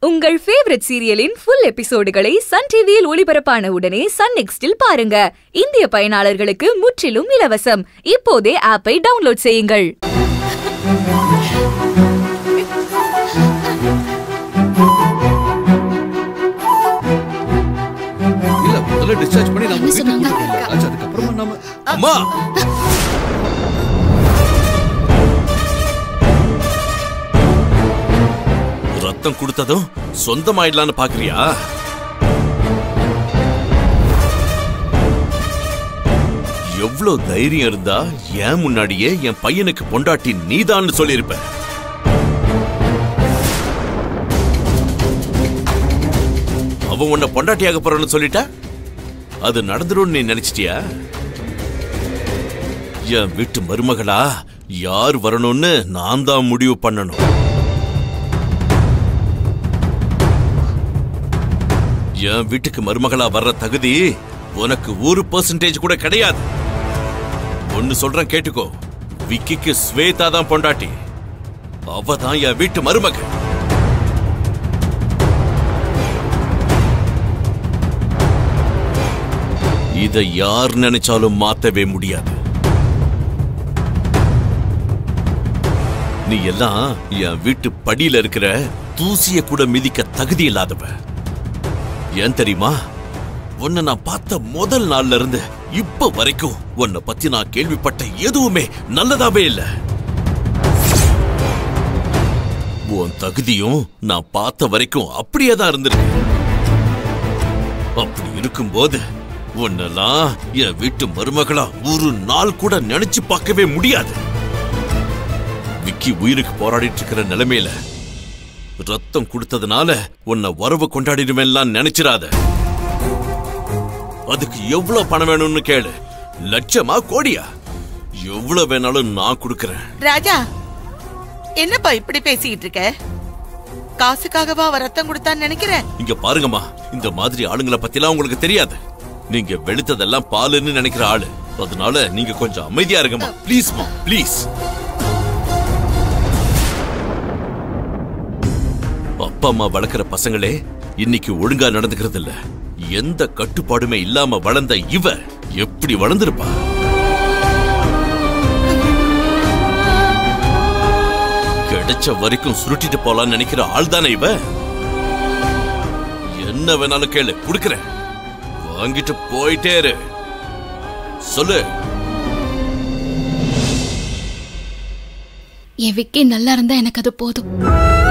உங்கள் ஃபேவரட் சீரியலின் ஃபுல் எபிசோடுகளை சன் டிவியில் ஒளிபரப்பான உடனே சன் நெக்ஸ்டில் பாருங்க இந்திய பயனாளர்களுக்கு முற்றிலும் இலவசம் இப்போதே ஆப்பை டவுன்லோட் செய்யுங்கள் இல்ல முதல்ல டிஸ்சார்ஜ் பண்ணி நம்ம என்ன வீட்டுக்கு சொன்னாங்க? கூட்டிட்டு போகலாம். ஆச்சு, அதுக்கப்புறமா நாம அம்மா ரத்தம் கொடுத்ததும் சொந்தமாயிடலான்னு பாக்குறியா எவ்வளவு தைரியம் இருந்தா ஏன் முன்னாடியே என் பையனுக்கு பொண்டாட்டி நீதான்னு சொல்லியிருப்ப அவன் உன்னை பொண்டாட்டியாக போறன்னு சொல்லிட்டா அது நடந்துடும் நீ நினைச்சிட்டியா என் வீட்டு மருமகளா யார் வரணும்னு நான் தான் முடிவு பண்ணணும் என் வீட்டுக்கு மருமகளா வர்ற தகுதி உனக்கு ஒரு பர்சன்டேஜ் கூட கிடையாது ஒன்னு சொல்றேன் கேட்டுக்கோ விக்கிக்கு ஸ்வேதா தான் பொண்டாட்டி அவ தான் என் வீட்டு மருமக இதை யார் நினைச்சாலும் மாத்தவே முடியாது நீ எல்லாம் என் வீட்டு படியில இருக்கிற தூசிய கூட மிதிக்க தகுதி இல்லாதவ ஏன் தெரியுமா உன்னை நான் பார்த்த முதல் நாள்ல இருந்து இப்ப வரைக்கும் உன்னை பத்தி நான் கேள்விப்பட்ட எதுவுமே நல்லதாவே இல்ல உன் தகுதியும் நான் பார்த்த வரைக்கும் அப்படியே தான் இருந்திருக்கு அப்படி இருக்கும்போது உன்னெல்லாம் என் வீட்டு மருமகளா ஒரு நாள் கூட நினைச்சு பார்க்கவே முடியாது விக்கி உயிருக்கு போராடிட்டு இருக்கிற நிலைமையில ரத்தம் கொடுத்ததுனால உன்னை வரவு கொண்டாடிடுவேன்லாம் நினைச்சிராத அதுக்கு எவ்வளவு பணம் வேணும்னு கேளு லட்சமா கோடியா எவ்வளவு வேணாலும் நான் கொடுக்கறேன் ராஜா என்னப்பா இப்படி பேசிட்டு இருக்க காசுக்காகவா அவ ரத்தம் கொடுத்தான்னு நினைக்கிறேன் இங்க பாருங்கம்மா இந்த மாதிரி ஆளுங்களை பத்திலாம் உங்களுக்கு தெரியாது நீங்க வெளுத்ததெல்லாம் பாலுன்னு நினைக்கிற ஆளு அதனால நீங்க கொஞ்சம் அமைதியா இருங்கம்மா ப்ளீஸ்மா ப்ளீஸ் அப்பா அம்மா வளர்க்குற பசங்களே இன்னைக்கு ஒழுங்கா நடந்துக்கிறது இல்ல எந்த கட்டுப்பாடுமே இல்லாம வளர்ந்த இவ எப்படி வளர்ந்திருப்பா கிடைச்ச வரைக்கும் சுருட்டிட்டு போலாம்னு நினைக்கிற ஆள் தானே இவ என்ன வேணாலும் கேளு குடுக்கறேன் வாங்கிட்டு போயிட்டே இரு சொல்லு என் விக்கி நல்லா இருந்தா எனக்கு அது போதும்